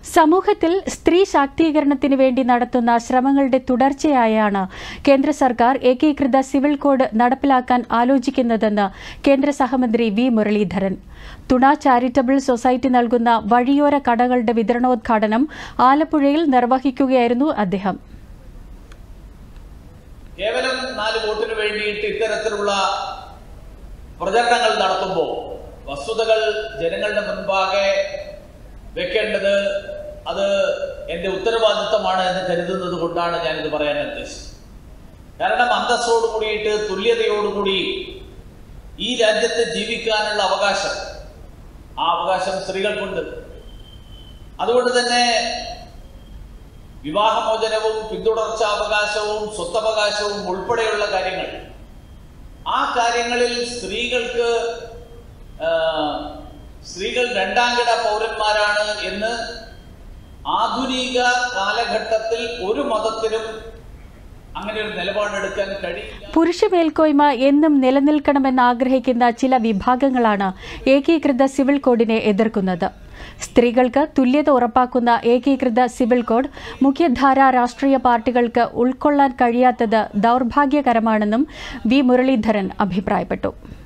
സമൂഹത്തിൽ സ്ത്രീ ശാക്തീകരണത്തിന് വേണ്ടി നടത്തുന്ന ശ്രമങ്ങളുടെ തുടർച്ചയായാണ് കേന്ദ്ര സർക്കാർ ഏകീകൃത സിവിൽ കോഡ് നടപ്പിലാക്കാൻ ആലോചിക്കുന്നതെന്ന് കേന്ദ്ര സഹമന്ത്രി വി മുരളീധരൻ തുണ ചാരിറ്റബിൾ സൊസൈറ്റി നൽകുന്ന വഴിയോര കടകളുടെ വിതരണോദ്ഘാടനം ആലപ്പുഴയിൽ നിർവഹിക്കുകയായിരുന്നു അദ്ദേഹം കേവലം നാല് വോട്ടിന് വേണ്ടിയിട്ട് ഇത്തരത്തിലുള്ള പ്രചരണങ്ങൾ നടത്തുമ്പോൾ വസ്തുതകൾ ജനങ്ങളുടെ മുൻപാകെ വെക്കേണ്ടത് അത് എൻ്റെ ഉത്തരവാദിത്തമാണ് എന്ന് കരുതുന്നത് കൊണ്ടാണ് ഞാനിത് പറയാൻ ഉദ്ദേശിച്ചത് കാരണം അന്തസ്സോട് കൂടിയിട്ട് തുല്യതയോടുകൂടി ഈ രാജ്യത്ത് ജീവിക്കാനുള്ള അവകാശം ആ അവകാശം സ്ത്രീകൾക്കുണ്ട് അതുകൊണ്ട് തന്നെ വിവാഹമോചനവും പിന്തുടർച്ചാവകാശവും സ്വത്തവകാശവും ഉൾപ്പെടെയുള്ള കാര്യങ്ങൾ ആ കാര്യങ്ങളിൽ സ്ത്രീകൾക്ക് ആ, സ്ത്രീകൾ രണ്ടാംകിട പൗരന്മാരാണ് എന്ന് ആധുനിക കാലഘട്ടത്തിൽ ഒരു മതത്തിനും അങ്ങനെ ഒരു നിലപാടെടുക്കാൻ കഴിയില്ല പുരുഷ മേൽക്കോയ്മ എന്നും നിലനിൽക്കണമെന്ന് ആഗ്രഹിക്കുന്ന ചില വിഭാഗങ്ങളാണ് ഏകീകൃത സിവിൽ കോഡിനെ എതിർക്കുന്നത് സ്ത്രീകൾക്ക് തുല്യത ഉറപ്പാക്കുന്ന ഏകീകൃത സിവിൽ കോഡ് മുഖ്യധാര രാഷ്ട്രീയ പാർട്ടികൾക്ക് ഉൾക്കൊള്ളാൻ കഴിയാത്തത് ദൗർഭാഗ്യകരമാണെന്നും വി മുരളീധരൻ അഭിപ്രായപ്പെട്ടു